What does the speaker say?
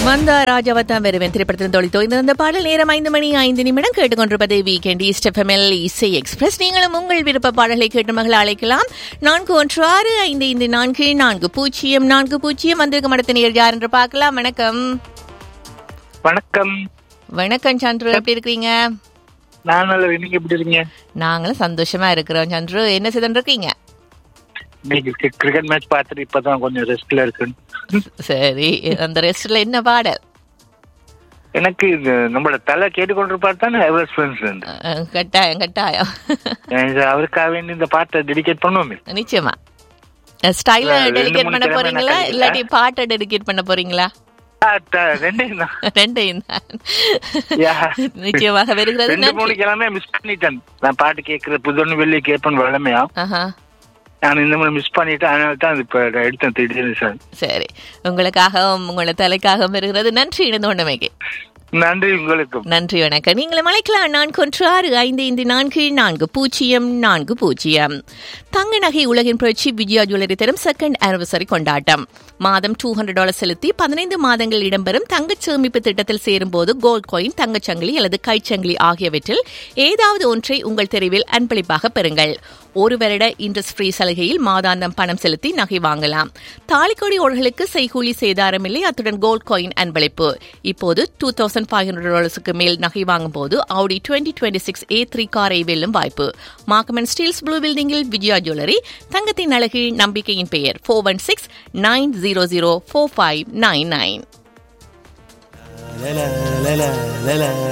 மந்தா ராஜாவத்தான் வருவேன் திரைப்படத்தின் தொழில் தோய்ந்திருந்த பாடல் நேரம் ஐந்து மணி ஐந்து நிமிடம் கேட்டுக்கொண்டிருப்பது வீக்கெண்ட் ஈஸ்ட் எஃப்எம்எல் இசை எக்ஸ்பிரஸ் நீங்களும் உங்கள் விருப்ப பாடலை கேட்டு மகள் அழைக்கலாம் நான்கு ஒன்று ஆறு ஐந்து ஐந்து நான்கு நான்கு பூஜ்ஜியம் நான்கு பூஜ்ஜியம் வந்திருக்க மடத்தினர் யார் என்று பார்க்கலாம் வணக்கம் வணக்கம் வணக்கம் சந்துரு எப்படி இருக்கிறீங்க நான் நல்ல நீங்க எப்படி இருக்கீங்க நாங்களும் சந்தோஷமா இருக்கிறோம் சந்துரு என்ன செய்துட்டு இருக்கீங்க இன்னைக்கு கிரிக்கெட் மேட்ச் பார்த்துட்டு இப்பதான் கொஞ்சம் ரெஸ்ட்ல இருக்கு சரி அந்த ரெஸ்ட்ல என்ன பாடல் எனக்கு இது நம்மளோட தலை கேட்டுக்கொண்டிருப்பார் தானே எவரெஸ்ட் ஃப்ரெண்ட்ஸ் அஹ், கட்டாயம் கட்டாயம் அவருக்காக வேண்டி இந்த பாட்டை டெடிகேட் பண்ணுவோமே நிச்சயமா ஸ்டைல ரெண்டு டெடிகேட் மூணு பண்ண கிழமை போறீங்களா நான் இல்லாட்டி பாட்டை டெடிகேட் பண்ண போறீங்களா ஆ, த- ரெண்டையும் தான் ரெண்டையும் தான் Yeah. நிச்சயமாக வருகிறது ரெண்டு மூணு நன்றி கிழமை மிஸ் பண்ணிட்டேன் நான் பாட்டு கேட்கற புதொன்னு வெள்ளி கேட்பேன் வளமையா ஆஹா நான் இந்த மாதிரி மிஸ் பண்ணிட்டேன் அதனால தான் இப்ப எடுத்தேன் திடீர்னு சார் சரி உங்களுக்காகவும் உங்களோட தலைக்காகவும் வருகிறது நன்றி இணைந்து கொண்டமைக்கு நன்றி உங்களுக்கும் நன்றி வணக்கம் நீங்களும் அழைக்கலாம் நான்கு ஒன்று ஆறு ஐந்து ஐந்து நான்கு நான்கு பூஜ்ஜியம் நான்கு பூஜ்ஜியம் தங்க நகை உலகின் புரட்சி விஜயா ஜுவல்லரி தரும் செகண்ட் ஆனிவர்சரி கொண்டாட்டம் மாதம் டூ ஹண்ட்ரட் டாலர் செலுத்தி பதினைந்து மாதங்கள் இடம்பெறும் தங்கச் சேமிப்பு திட்டத்தில் சேரும்போது கோல்ட் காயின் தங்கச்சங்கிலி அல்லது கைச்சங்கிலி ஆகியவற்றில் ஏதாவது ஒன்றை உங்கள் தெரிவில் அன்பளிப்பாக பெறுங்கள் ஒரு வருட இன்ட்ரெஸ்ட் ஃப்ரீ சலுகையில் மாதாந்தம் பணம் செலுத்தி நகை வாங்கலாம் தாலிக்கொடி ஓர்களுக்கு செய்கூலி சேதாரமில்லை அத்துடன் கோல்ட் காயின் அன்பளிப்பு இப்போது டூ தௌசண்ட் ஃபைவ் ஹண்ட்ரட் டாலர்ஸுக்கு மேல் நகை வாங்கும் போது Audi twenty twenty six A three காரை வெல்லும் வாய்ப்பு மார்க்கமன் ஸ்டீல்ஸ் ப்ளூ பில்டிங்கில் விஜயா ஜுவல்லரி தங்கத்தின் அழகு நம்பிக்கையின் பெயர் four one six nine zero zero four five nine nine la la la la la la